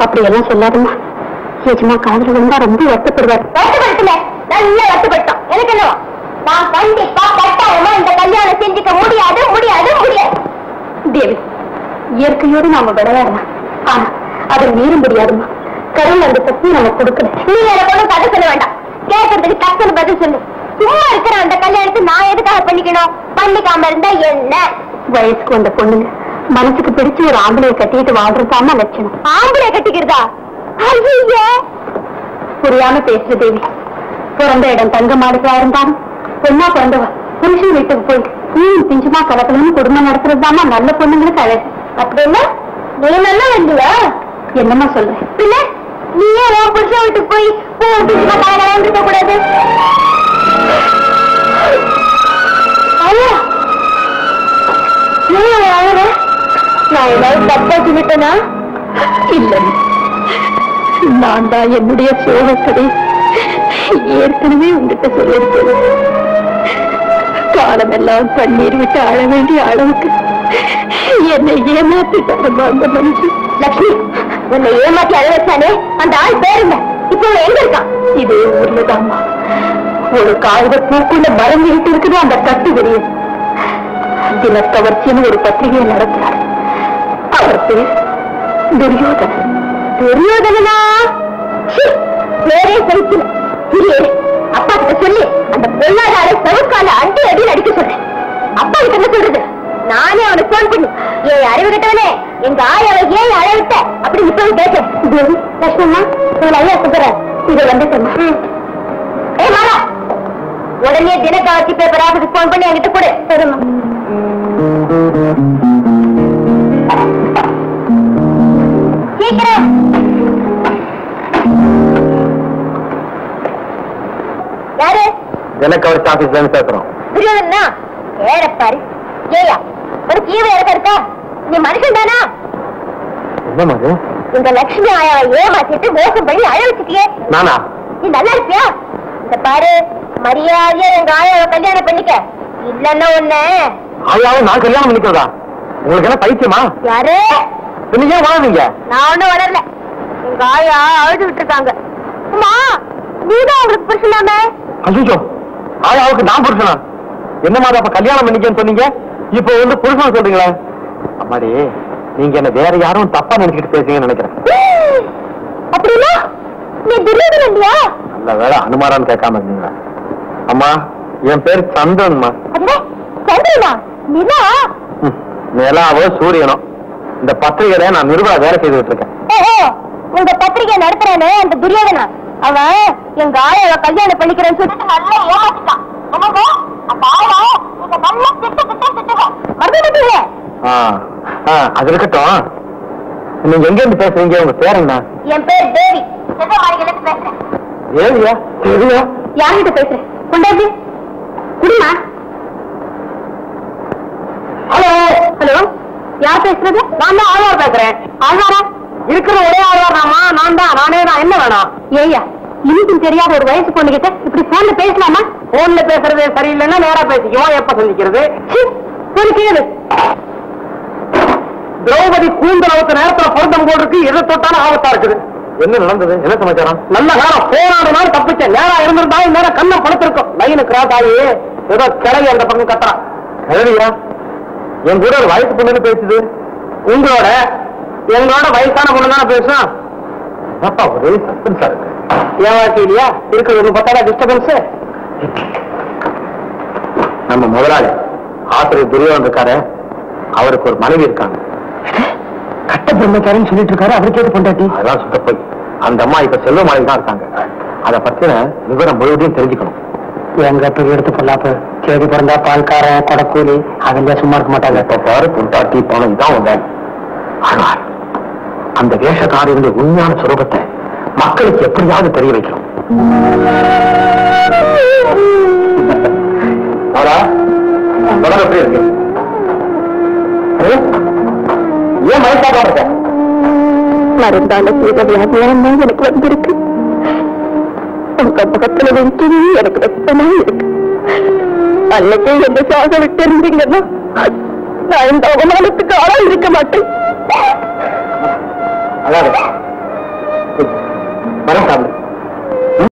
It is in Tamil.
அப்படி எல்லாம் சொல்லாதம்மா எஜமா காதல வந்தா ரொம்ப வருத்தப்படுவார் வருத்தப்படுத்தல நல்லா வருத்தப்பட்டோம் எனக்கு என்னவா நான் கண்டிப்பா கட்டாயமா இந்த கல்யாணம் செஞ்சுக்க முடியாது முடியாது முடியாது தேவி இயற்கையோடு நாம விளையாடலாம் ஆனா அதை மீற முடியாதுமா கடவுள் அந்த சக்தி நமக்கு கொடுக்கல நீ எனக்கு ஒண்ணும் கதை சொல்ல வேண்டாம் கேட்கறதுக்கு டக்குன்னு பதில் சொல்லு சும்மா இருக்கிற அந்த கல்யாணத்தை நான் எதுக்காக பண்ணிக்கணும் பண்ணிக்காம இருந்தா என்ன வயசுக்கு வந்த பொண்ணுங்க மனசுக்கு பிடிச்ச ஒரு ஆம்பளைய கட்டிட்டு வாழ்றதாம லட்சணம் ஆம்பளைய கட்டிக்கிறதா ஐயோ புரியாம பேசுற தேவி பிறந்த இடம் தங்க மாடுகளா இருந்தாலும் பொண்ணா பிறந்தவ புருஷன் வீட்டுக்கு போய் நீயும் பிஞ்சுமா கலக்கலன்னு குடும்பம் நடத்துறதுதாமா நல்ல பொண்ணுங்களுக்கு அழகு அப்படின்னா நீ நல்லா வந்தியா என்னம்மா சொல்ற பின்ன நீயே உன் புருஷன் வீட்டுக்கு போய் உன் பிஞ்சுமா கலக்கலன்னு இருக்க கூடாது ஐயா ஏன் அழற நான் ஏதாவது தப்பா சொல்லிட்டேனா இல்ல நான் தான் என்னுடைய சோகக்கதை ஏற்கனவே உங்ககிட்ட சொல்லியிருக்கேன் காலமெல்லாம் கண்ணீர் விட்டு அழ வேண்டிய அளவுக்கு என்னை ஏமாத்திட்டாரம்மா அந்த மனுஷன் லட்சுமி உன்னை ஏமாத்தி அழ வச்சானே அந்த ஆள் பேருங்க இப்போ அவன் எங்க இருக்கான் இதே ஊர்ல தான்மா ஒரு காகித பூக்குள்ள மறந்துகிட்டு இருக்குது அந்த கட்டு விரியும் தினக்கவர்ச்சின்னு ஒரு பத்திரிகையை நடத்துறார் அவர் பேர் துரியோதனன் துரியோதனனா ச்சீ, பேரே சகிக்கல இரு அப்பா கிட்ட சொல்லி அந்த பொருளாதார செவக்கால அடி அடி அடிக்க சொல்றேன் அப்பா கிட்ட என்ன சொல்றது நானே அவனுக்கு போன் பண்ணி ஏன் அறிவு கட்டவனே எங்க ஆயாவை ஏன் அழவிட்ட அப்படி இப்ப கேட்டேன் தேவி லட்சுமம்மா உங்களை ஐயா சுத்துற இது வந்துட்டேம்மா ஏ மாலா உடனே தினக்காட்சி பேப்பர் ஆஃபீஸுக்கு போன் பண்ணி என்கிட்ட கொடு சரிம்மா சீக்கிரம் யாரு எனக்கு அவர் ஆபீஸ்ல இருந்து பேசுறோம் துரியோதனா ஏற பாரு ஏயா ஒரு கீவை இறக்க இருக்கா நீ மனுஷன் தானா என்னமா அது இந்த லட்சுமி ஆயாவை ஏமாத்திட்டு மோசம் பண்ணி அழ வச்சுட்டியே நானா நீ நல்லா இருப்பியா இந்த பாரு மரியாதையா எங்க ஆயாவை கல்யாணம் பண்ணிக்க இல்லன்னா ஒண்ணு ஆயாவும் நான் கல்யாணம் பண்ணிக்கிறதா உங்களுக்கு என்ன பைத்தியமா யாரு நீங்க ஏன் வாழறீங்க நான் ஒண்ணும் வளரல எங்க ஆயா அழுதுகிட்டு இருக்காங்க அம்மா நீதான் அவங்களுக்கு புருஷனாமே அசுச்சோ ஆயாவுக்கு நான் புருஷனா என்ன மாதிரி அப்ப கல்யாணம் பண்ணிக்கன்னு சொன்னீங்க இப்போ வந்து புருஷன் சொல்றீங்களா அம்மாடி நீங்க என்ன வேற யாரும் தப்பா நினைச்சிட்டு பேசுறீங்கன்னு நினைக்கிறேன் அப்படின்னா நீ துரியோதனன் இல்லையா நல்ல வேலை அனுமாரான்னு கேட்காம இருந்தீங்களா அம்மா என் பேர் சந்திரன்மா அதுவே சந்திரனா நிலா ம், நிலாவோ சூரியனோ இந்த பத்திரிகையில நான் நிருபரா வேலை செய்துட்டு இருக்கேன் ஓஹோ உங்க பத்திரிகை நடத்துறானே அந்த துரியோதனா அவன் எங்க ஆயாவை கல்யாணம் பண்ணிக்கிறேன்னு சொல்லிட்டு நல்லா ஏமாத்திட்டான் என்னங்க அந்த ஆயா நீங்க நல்லா திட்டு திட்டு திட்டுங்க மறந்து விட்டீங்க ஆ, ஆ, அது இருக்கட்டும் நீங்க எங்க இருந்து பேசுறீங்க உங்க பேர் என்ன என் பேர் தேவி செவ்வமாளிகளுக்கு பேசுறேன் ஏவியா ஏவியா யார்கிட்ட பேசுறேன் கொண்டாடி குடிமா ஹலோ ஹலோ யார் பேசுறது நான் தான் ஆழ்வார் பேசுறேன் ஆழ்வாரா இருக்கிற ஒரே ஆழ்வார் நாமா நான் தான் நானே தான் என்ன வேணும் ஏய்யா இன்னும் தெரியாத ஒரு வயசு பொண்ணுகிட்ட இப்படி போன்ல பேசலாமா போன்ல பேசுறது சரியில்லைன்னா நேரா பேசிக்குவோம் எப்ப சொல்லிக்கிறது உனக்கு ஏது திரௌபதி கூந்தல் அவுத்த நேரத்துல பொருத்தம் போடுறதுக்கு எதை தொட்டாலும் ஆபத்தா இருக்குது என்ன நடந்தது என்ன சமாச்சாரம் நல்ல காலம் போராடு நாள் தப்பிச்சேன் நேரா இருந்திருந்தா நேரம் கண்ண படுத்திருக்கும் லைனு கிராஸ் ஆகி ஏதோ கிளவி அந்த பக்கம் கத்துறான் கிளவியா என் கூட ஒரு வயசு பொண்ணுன்னு பேசுது உங்களோட எங்களோட வயசான பொண்ணு தானே பேசும் அப்பா ஒரே சஸ்பென்ஸா இருக்கு ஏன் வாழ்க்கை இல்லையா இருக்கிறது ஒரு பத்தாடா டிஸ்டர்பன்ஸ் நம்ம முதலாளி ஆசிரியர் துரியோதன் இருக்காரு அவருக்கு ஒரு மனைவி இருக்காங்க கட்ட பிரம்மச்சாரின்னு சொல்லிட்டு இருக்காரு அவருக்கு எது பொண்டாட்டி அதான் சுத்த போய் அந்த அம்மா இப்ப செல்வ மாலை தான் இருக்காங்க அத பத்தின விவரம் முழுவதையும் தெரிஞ்சுக்கணும் எங்க பெரிய எடுத்து பொல்லாப்பு கேடி பிறந்தா பால்காரன் கொடக்கூலி அதெல்லாம் சும்மா இருக்க மாட்டாங்க இப்ப பாரு பொண்டாட்டி பணம் தான் உங்க ஆழ்வார் அந்த வேஷக்காரருடைய உண்மையான சுரூபத்தை மக்களுக்கு எப்படியாவது தெரிய வைக்கணும் ஆடா, உடம்பு எப்படி இருக்கு ஏ? ஏன் மயக்காம இருக்க மருந்தால செய்த வியாபாரம் தான் எனக்கு வந்திருக்கு உங்க பக்கத்துல வைக்கிறது எனக்கு வெப்பமா இருக்கு அன்னைக்கே என்ன சாக விட்டு இருந்தீங்கன்னா நான் இந்த அவமானத்துக்கு ஆளா இருக்க மாட்டேன் அதாவது வரேன் சாமி